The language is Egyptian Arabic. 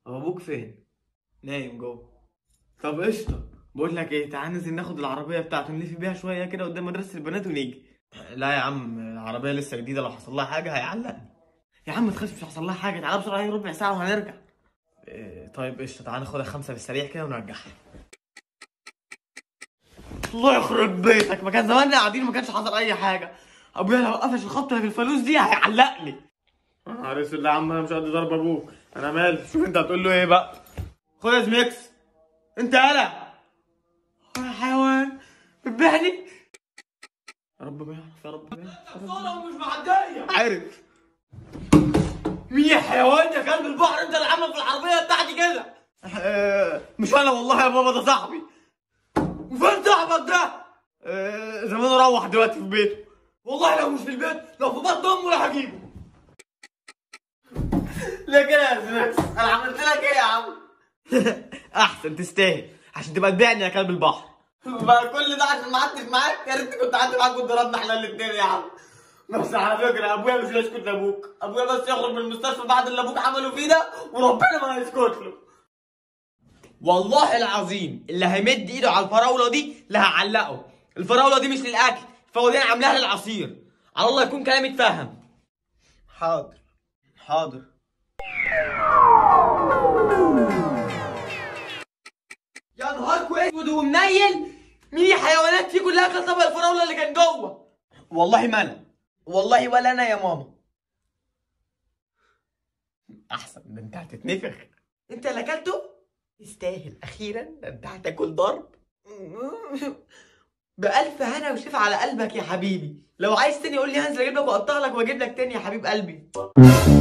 هو ابوك فين نايم جوه طب قشطه بقول لك ايه تعال ننزل ناخد العربيه بتاعته نلف بيها شويه كده قدام مدرسه البنات ونيجي لا يا عم العربيه لسه جديده لو حصل لها حاجه هيعلقني يا عم ما تخافش مش هيحصل لها حاجه تعالى بسرعه هي ربع ساعه وهنرجع إيه طيب قشطه تعالى ناخدها خمسه بالسريع كده ونرجعها الله يخرب بيتك ما كان زماننا قاعدين ما كانش حصل اي حاجه ابويا لو قفش الخبطه اللي في الفلوس دي هيعلقني نهار اسود يا عم انا مش قد ضرب ابوك انا مالي شوف انت هتقول له ايه بقى خد يا زميكس انت يالا يا حيوان بتبيعني يا رب ما يعرف يا رب ما يعرف مش معديه عارف مين يا حيوان يا كلب البحر انت اللي عامل في العربيه بتاعتي كده آه، مش انا والله يا بابا ده صاحبي وفين صاحبك ده؟ آه، زمانه روح دلوقتي في بيته والله لو مش في البيت لو في بطن امه لا هجيبه لا كده يا زميكس انا عملت لك ايه يا عم احسن تستاهل عشان تبقى تبيعني يا كلب البحر بقى كل ده عشان ما قعدتش معاك يا ريت كنت قعدت معاك كنت ضربنا احنا الاثنين يا عم بس على فكره ابويا مش هيسكت لابوك ابويا بس يخرج من المستشفى بعد اللي ابوك عمله فيه ده وربنا ما هيسكت له والله العظيم اللي هيمد ايده على الفراوله دي لا هعلقه الفراوله دي مش للاكل الفراوله دي انا عاملاها للعصير على الله يكون كلامي اتفهم حاضر حاضر يا نهاركوا اسود ومنيل مين يا حيوانات في كلها كانت طبق الفراوله اللي كان جوه والله ما انا والله ولا انا يا ماما احسن ده انت هتتنفخ انت اللي اكلته يستاهل اخيرا ده انت هتاكل ضرب بألف هنا وشفا على قلبك يا حبيبي لو عايز تاني قول لي هنزل اجيب لك واقطع لك واجيب لك تاني يا حبيب قلبي